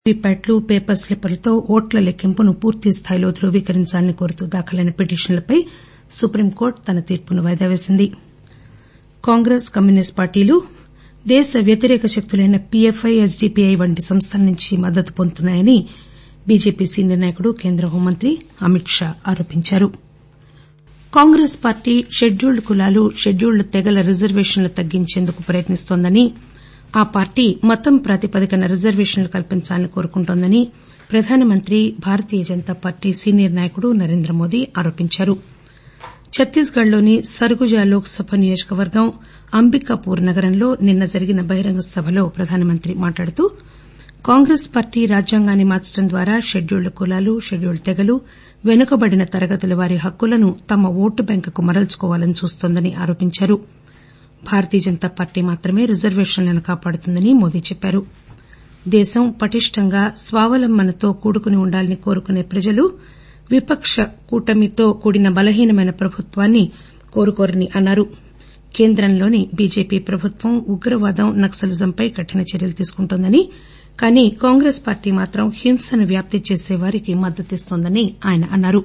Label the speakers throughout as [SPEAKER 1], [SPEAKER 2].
[SPEAKER 1] వీప్యాట్లు paper స్లిప్లతో ఓట్ల లెక్కింపును పూర్తిస్థాయిలో ధృవీకరించాలని కోరుతూ దాఖలైన పిటిషన్లపై సుప్రీంకోర్టు తన తీర్పును వాయిదా వేసింది కాంగ్రెస్ కమ్యూనిస్టు పార్టీలు దేశ వ్యతిరేక శక్తులైన పీఎఫ్ఐ ఎస్డీపీఐ వంటి సంస్థల నుంచి మద్దతు పొందుతున్నాయని బీజేపీ సీనియర్ నాయకుడు కేంద్ర హోంమంత్రి అమిత్ షా ఆరోపించారు కాంగ్రెస్ పార్టీ షెడ్యూల్డ్ కులాలు షెడ్యూల్డ్ తెగల రిజర్వేషన్లు తగ్గించేందుకు ప్రయత్నిస్తోందని ఆ పార్టీ మతం ప్రాతిపదికన రిజర్వేషన్లు కల్పించాలని కోరుకుంటోందని ప్రధానమంత్రి భారతీయ జనతా పార్టీ సీనియర్ నాయకుడు నరేంద్రమోదీ ఆరోపించారు ఛత్తీస్ గఢ్ లోని సర్గుజా లోక్ సభ నియోజకవర్గం అంబికాపూర్ నగరంలో నిన్న జరిగిన బహిరంగ సభలో ప్రధానమంత్రి మాట్లాడుతూ కాంగ్రెస్ పార్టీ రాజ్యాంగాన్ని మార్చడం ద్వారా షెడ్యూల్డ్ కులాలు షెడ్యూల్డ్ తెగలు వెనుకబడిన తరగతుల వారి హక్కులను తమ ఓటు బ్యాంకుకు మరల్చుకోవాలని చూస్తోందని ఆరోపించారు భారతీయ జనతా పార్టీ మాత్రమే రిజర్వేషన్లను కాపాడుతుందని మోదీ చెప్పారు దేశం పటిష్టంగా స్వావలంబనతో కూడుకుని ఉండాలని కోరుకునే ప్రజలు విపక్ష కూటమితో కూడిన బలహీనమైన ప్రభుత్వాన్ని కోరుకోరని అన్నారు కేంద్రంలోని బీజేపీ ప్రభుత్వం ఉగ్రవాదం నక్సలిజంపై కఠిన చర్యలు తీసుకుంటోందని కానీ కాంగ్రెస్ పార్టీ మాత్రం హింసను వ్యాప్తి చేసే వారికి మద్దతిస్తోందని ఆయన అన్నారు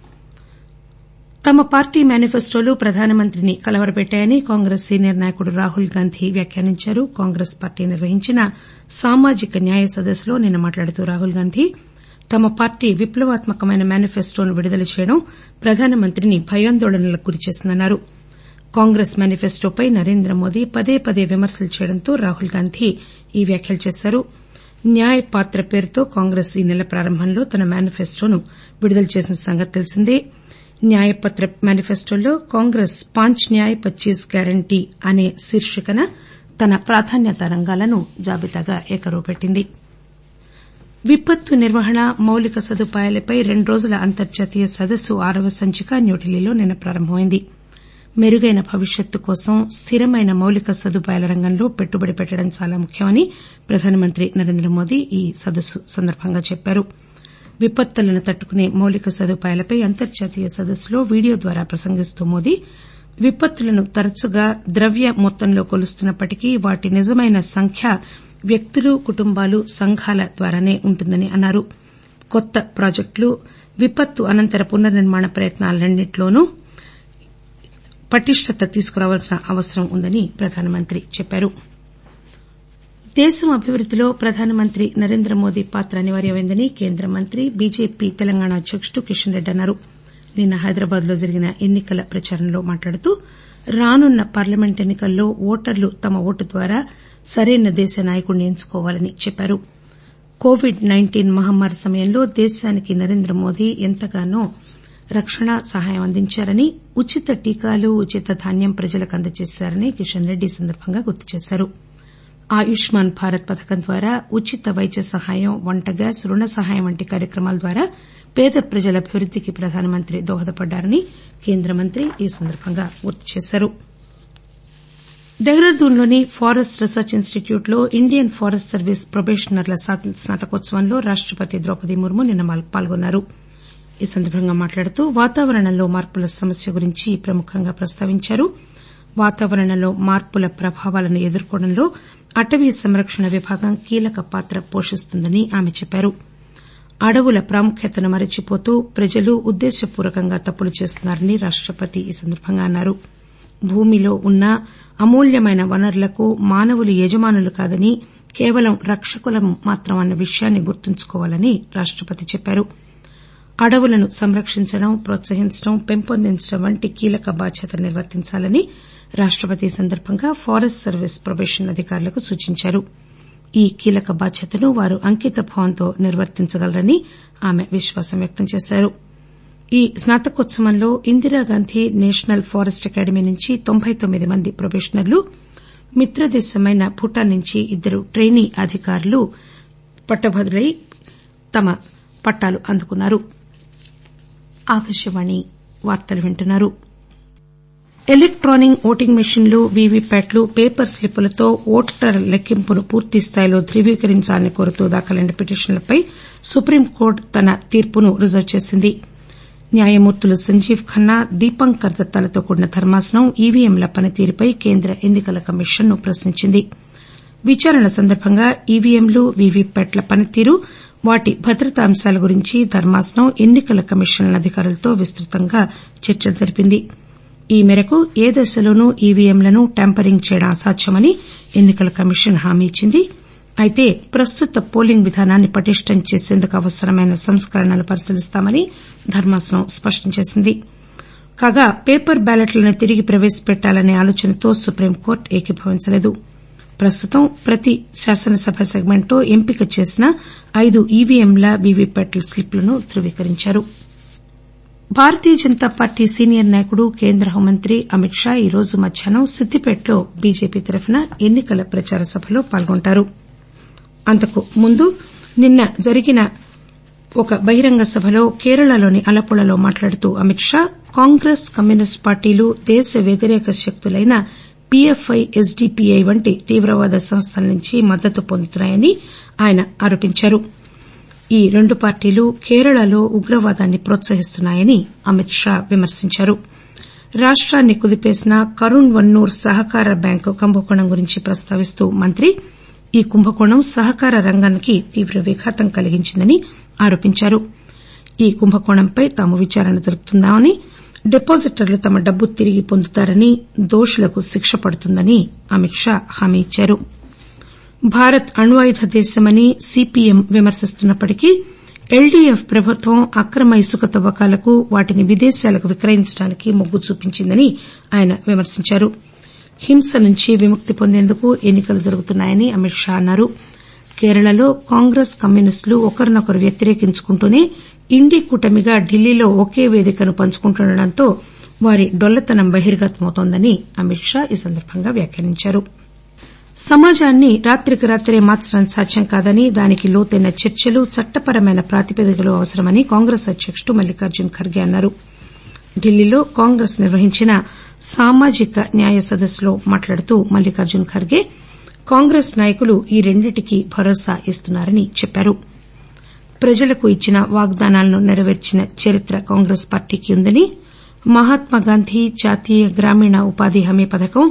[SPEAKER 1] తమ పార్టీ మేనిఫెస్టోలు ప్రధానమంత్రిని కలవరపెట్టాయని కాంగ్రెస్ సీనియర్ నాయకుడు రాహుల్ గాంధీ వ్యాఖ్యానించారు కాంగ్రెస్ పార్టీ నిర్వహించిన సామాజిక న్యాయ సదస్సులో నిన్న మాట్లాడుతూ రాహుల్ గాంధీ తమ పార్టీ విప్లవాత్మకమైన మేనిఫెస్టోను విడుదల చేయడం ప్రధానమంత్రిని భయాందోళనలకు గురిచేసిందన్నారు కాంగ్రెస్ మేనిఫెస్టోపై నరేంద్రమోదీ పదే పదే విమర్శలు చేయడంతో రాహుల్ గాంధీ ఈ వ్యాఖ్యలు చేశారు న్యాయ్ పాత్ర పేరుతో కాంగ్రెస్ ఈ నెల ప్రారంభంలో తన మేనిఫెస్టోను విడుదల చేసిన సంగతి తెలిసిందే న్యాయ్ పత్ర మేనిఫెస్టోలో కాంగ్రెస్ పాంచ్ న్యాయ్ పచ్చీస్ గ్యారంటీ అనే శీర్షికన తన ప్రాధాన్యతా రంగాలను జాబితాగా ఏకరవు పెట్టింది విపత్తు నిర్వహణ మౌలిక సదుపాయాలపై రెండు రోజుల అంతర్జాతీయ సదస్సు ఆరవ సంచిక న్యూఢిల్లీలో నిన్న ప్రారంభమైంది మెరుగైన భవిష్యత్తు కోసం స్థిరమైన మౌలిక సదుపాయాల రంగంలో పెట్టుబడి పెట్టడం చాలా ముఖ్యమని ప్రధానమంత్రి నరేంద్రమోదీ ఈ సదస్సు సందర్భంగా చెప్పారు విపత్తులను తట్టుకునే మౌలిక సదుపాయాలపై అంతర్జాతీయ సదస్సులో వీడియో ద్వారా ప్రసంగిస్తూ మోదీ విపత్తులను తరచుగా ద్రవ్య మొత్తంలో కొలుస్తున్నప్పటికీ వాటి నిజమైన సంఖ్య వ్యక్తులు కుటుంబాలు సంఘాల ద్వారానే ఉంటుందని అన్నారు కొత్త ప్రాజెక్టులు విపత్తు అనంతర పునర్నిర్మాణ ప్రయత్నాలన్నింటిలోనూ పటిష్టత తీసుకురావాల్సిన అవసరం ఉందని ప్రధానమంత్రి చెప్పారు దేశం అభివృద్దిలో ప్రధానమంత్రి నరేంద్రమోదీ పాత్ర అనివార్యమైందని కేంద్ర మంత్రి బీజేపీ తెలంగాణ అధ్యకుడు కిషన్ రెడ్డి అన్నారు నిన్న హైదరాబాద్ లో జరిగిన ఎన్ని కల ప్రచారంలో మాట్లాడుతూ రానున్న పార్లమెంట్ ఎన్ని కల్లో ఓటర్లు తమ ఓటు ద్వారా సరైన దేశ నాయకుడిని ఎంచుకోవాలని చెప్పారు కోవిడ్ నైన్టీన్ మహమ్మారి సమయంలో దేశానికి నరేంద్రమోదీ ఎంతగానో రక్షణ సహాయం అందించారని ఉచిత టీకాలు ఉచిత ధాన్యం ప్రజలకు అందజేశారని కిషన్ రెడ్డి ఈ సందర్భంగా గుర్తు చేశారు ఆయుష్మాన్ భారత్ పథకం ద్వారా ఉచిత వైద్య సహాయం వంట గ్యాస్ రుణ సహాయం వంటి కార్యక్రమాల ద్వారా పేద ప్రజల అభివృద్దికి ప్రధానమంత్రి దోహదపడ్డారని కేంద్ర మంత్రి ఈ సందర్భంగా గుర్తు చేశారు దెహ్రాదూన్ లోని ఫారెస్ట్ రీసెర్చ్ ఇన్స్టిట్యూట్ లో ఇండియన్ ఫారెస్ట్ సర్వీస్ ప్రొబేషనర్ల స్నాతకోత్సవంలో రాష్టపతి ద్రౌపది ముర్ము నిన్న పాల్గొన్నారు ఈ సందర్భంగా మాట్లాడుతూ వాతావరణంలో మార్పుల సమస్య గురించి ప్రముఖంగా ప్రస్తావించారు వాతావరణంలో మార్పుల ప్రభావాలను ఎదుర్కోవడంలో అటవీ సంరక్షణ విభాగం కీలక పాత్ర పోషిస్తుందని ఆమె చెప్పారు అడవుల ప్రాముఖ్యతను మరచిపోతూ ప్రజలు ఉద్దేశపూర్వకంగా తప్పులు చేస్తున్నారని రాష్టపతి ఈ సందర్భంగా అన్నారు భూమిలో ఉన్న అమూల్యమైన వనరులకు మానవులు యజమానులు కాదని కేవలం రక్షకులం మాత్రం అన్న విషయాన్ని గుర్తుంచుకోవాలని రాష్టపతి చెప్పారు అడవులను సంరక్షించడం ప్రోత్సహించడం పెంపొందించడం వంటి కీలక బాధ్యతలు నిర్వర్తించాలని రాష్టపతి ఈ సందర్భంగా ఫారెస్ట్ సర్వీస్ ప్రొబేషన్ అధికారులకు సూచించారు ఈ కీలక బాధ్యతను వారు అంకితభావంతో నిర్వర్తించగలరని ఆమె విశ్వాసం వ్యక్తం చేశారు ఈ స్నాతకోత్సవంలో ఇందిరాగాంధీ నేషనల్ ఫారెస్ట్ అకాడమీ నుంచి తొంభై తొమ్మిది మంది ప్రొబేషనర్లు మిత్రదేశమైన భూటాన్ నుంచి ఇద్దరు ట్రైనీ అధికారులు పట్టభద్రులై తమ పట్టాలు అందుకున్నారు ఎలక్టానిక్ ఓటింగ్ మెషిన్లు వీవీప్యాట్లు పేపర్ స్లిప్పులతో ఓట్ల లెక్కింపును పూర్తిస్థాయిలో ధృవీకరించాలని కోరుతూ దాఖలైన పిటిషన్లపై సుప్రీంకోర్టు తన తీర్పును రిజర్వ్ చేసింది న్యాయమూర్తులు సంజీవ్ ఖన్నా దీపంకర్ దత్తాలతో కూడిన ధర్మాసనం ఈవీఎంల పనితీరుపై కేంద్ర ఎన్ని కల కమిషన్ ను ప్రశ్నించింది విచారణ సందర్బంగా ఈవీఎంలు వీవీప్యాట్ల పనితీరు వాటి భద్రతా అంశాల గురించి ధర్మాసనం ఎన్ని కల కమిషన్ అధికారులతో విస్తృతంగా చర్చలు జరిపింది ఈ మేరకు ఏ దశలోనూ ఈవీఎంలను ట్యాంపరింగ్ చేయడం అసాధ్యమని ఎన్ని కల కమిషన్ హామీ ఇచ్చింది అయితే ప్రస్తుత పోలింగ్ విధానాన్ని పటిష్టం చేసేందుకు అవసరమైన సంస్కరణలు పరిశీలిస్తామని ధర్మాసనం స్పష్టం చేసింది కాగా పేపర్ బ్యాలెట్లను తిరిగి ప్రవేశపెట్టాలనే ఆలోచనతో సుప్రీంకోర్టు ఏకీభవించలేదు ప్రస్తుతం ప్రతి శాసనసభ సెగ్మెంట్లో ఎంపిక చేసిన ఐదు ఈవీఎంల వీవీప్యాట్ల స్లిప్లను ధృవీకరించారు భారతీయ జనతా పార్టీ సీనియర్ నాయకుడు కేంద్ర హోంమంత్రి అమిత్ షా ఈ రోజు మధ్యాహ్నం సిద్దిపేటలో బీజేపీ తరఫున ఎన్ని కల ప్రచార సభలో పాల్గొంటారు అంతకు ముందు నిన్న జరిగిన ఒక బహిరంగ సభలో కేరళలోని అలప్పుళలో మాట్లాడుతూ అమిత్ షా కాంగ్రెస్ కమ్యూనిస్టు పార్టీలు దేశ వ్యతిరేక శక్తులైన పీఎఫ్ఐ ఎస్డీపీఐ వంటి తీవ్రవాద సంస్థల నుంచి మద్దతు పొందుతున్నాయని ఆయన ఆరోపించారు ఈ రెండు పార్టీలు కేరళలో ఉగ్రవాదాన్ని ప్రోత్సహిస్తున్నాయని అమిత్ షా విమర్శించారు రాష్టాన్ని కుదిపేసిన కరుణ్ వన్నూర్ సహకార బ్యాంకు కుంభకోణం గురించి ప్రస్తావిస్తూ మంత్రి ఈ కుంభకోణం సహకార రంగానికి తీవ్ర విఘాతం కలిగించిందని ఆరోపించారు ఈ కుంభకోణంపై తాము విచారణ జరుపుతున్నామని డిపాజిటర్లు తమ డబ్బు తిరిగి పొందుతారని దోషులకు శిక్ష పడుతుందని అమిత్ షా హామీ ఇచ్చారు భారత్ అణ్వాయుధ దేశమని సీపీఎం విమర్శిస్తున్నప్పటికీ ఎల్డీఎఫ్ ప్రభుత్వం అక్రమ ఇసుక తవ్వకాలకు వాటిని విదేశాలకు విక్రయించడానికి మొగ్గు చూపించిందని ఆయన విమర్శించారు హింస నుంచి విముక్తి పొందేందుకు ఎన్ని కలు జరుగుతున్నాయని అమిత్ షా అన్నారు కేరళలో కాంగ్రెస్ కమ్యూనిస్టులు ఒకరినొకరు వ్యతిరేకించుకుంటూనే ఇండీ కూటమిగా ఢిల్లీలో ఒకే వేదికను పంచుకుంటుండటంతో వారి డొల్లతనం బహిర్గతమవుతోందని అమిత్ షా ఈ సందర్బంగా వ్యాఖ్యానించారు సమాజాన్ని రాత్రికి రాత్రే మార్చడం సాధ్యం కాదని దానికి లోతైన చర్చలు చట్టపరమైన ప్రాతిపదికలు అవసరమని కాంగ్రెస్ అధ్యకుడు మల్లికార్జున్ ఖర్గే అన్నారు ఢిల్లీలో కాంగ్రెస్ నిర్వహించిన సామాజిక న్యాయ సదస్సులో మాట్లాడుతూ మల్లికార్జున్ ఖర్గే కాంగ్రెస్ నాయకులు ఈ రెండింటికి భరోసా ఇస్తున్నారని చెప్పారు ప్రజలకు ఇచ్చిన వాగ్దానాలను నెరవేర్చిన చరిత్ర కాంగ్రెస్ పార్టీకి ఉందని మహాత్మాగాంధీ జాతీయ గ్రామీణ ఉపాధి హామీ పథకం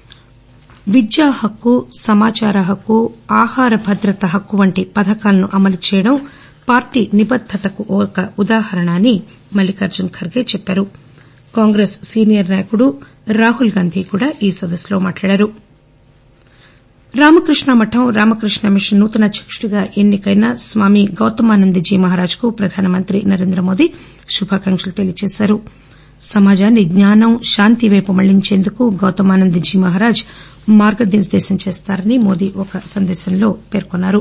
[SPEAKER 1] విద్యా హక్కు సమాచార హక్కు ఆహార భద్రత హక్కు వంటి పథకాలను అమలు చేయడం పార్టీ నిబద్దతకు ఒక ఉదాహరణ అని మల్లికార్జున్ ఖర్గే చెప్పారు కాంగ్రెస్ సీనియర్ నాయకుడు రాహుల్ గాంధీ కూడా ఈ సదస్సులో మాట్లాడారు రామకృష్ణ మఠం రామకృష్ణ మిషన్ నూతన అధ్యకుడిగా ఎన్నికైన స్వామి గౌతమానందజీ మహారాజ్ కు ప్రధానమంత్రి నరేంద్రమోదీ శుభాకాంక్షలు తెలియజేశారు సమాజాన్ని జ్ఞానం శాంతి వైపు మళ్లించేందుకు గౌతమానందజీ మహారాజ్ మార్గనిర్దేశం చేస్తారని మోదీ ఒక సందేశంలో పేర్కొన్నారు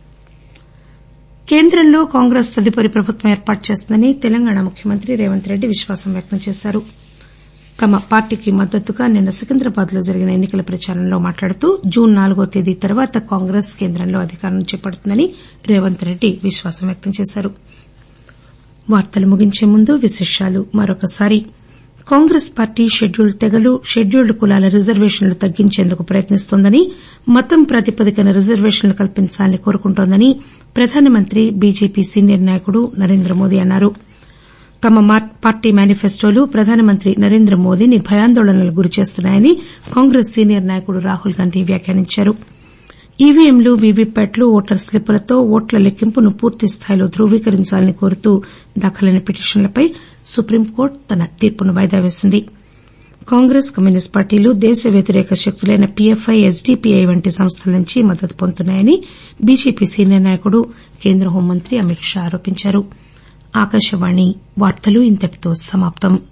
[SPEAKER 1] కేంద్రంలో కాంగ్రెస్ తదుపరి ప్రభుత్వం ఏర్పాటు చేస్తుందని తెలంగాణ ముఖ్యమంత్రి రేవంత్ రెడ్డి విశ్వాసం వ్యక్తం చేశారు తమ పార్టీకి మద్దతుగా నిన్న సికింద్రాబాద్ లో జరిగిన ఎన్ని కల ప్రచారంలో మాట్లాడుతూ జూన్ నాలుగో తేదీ తర్వాత కాంగ్రెస్ కేంద్రంలో అధికారం చేపడుతుందని రేవంత్ రెడ్డి విశ్వాసం వ్యక్తం చేశారు వార్తలు ముగించే ముందు విశేషాలు మరొకసారి కాంగ్రెస్ పార్టీ షెడ్యూల్డ్ తెగలు షెడ్యూల్డ్ కులాల రిజర్వేషన్లు తగ్గించేందుకు ప్రయత్నిస్తోందని మతం ప్రాతిపదికన రిజర్వేషన్లు కల్పించాలని కోరుకుంటోందని ప్రధానమంత్రి బీజేపీ సీనియర్ నాయకుడు నరేంద్రమోదీ అన్నారు తమ పార్టీ మేనిఫెస్టోలు ప్రధానమంత్రి నరేంద్రమోదీని భయాందోళనలకు గురిచేస్తున్నాయని కాంగ్రెస్ సీనియర్ నాయకుడు రాహుల్ గాంధీ వ్యాఖ్యానించారు ఈవీఎంలు వీవీప్యాట్లు ఓటర్ స్లిప్పులతో ఓట్ల లెక్కింపును పూర్తిస్థాయిలో ధృవీకరించాలని కోరుతూ దాఖలైన పిటిషన్లపై సుప్రీంకోర్టు తన తీర్పును వాయిదా వేసింది కాంగ్రెస్ కమ్యూనిస్టు పార్టీలు దేశ వ్యతిరేక శక్తులైన పీఎఫ్ఐ ఎస్డీపీఐ వంటి సంస్థల నుంచి మద్దతు పొందుతున్నాయని బీజేపీ సీనియర్ నాయకుడు కేంద్ర హోంమంత్రి అమిత్ షా ఆరోపించారు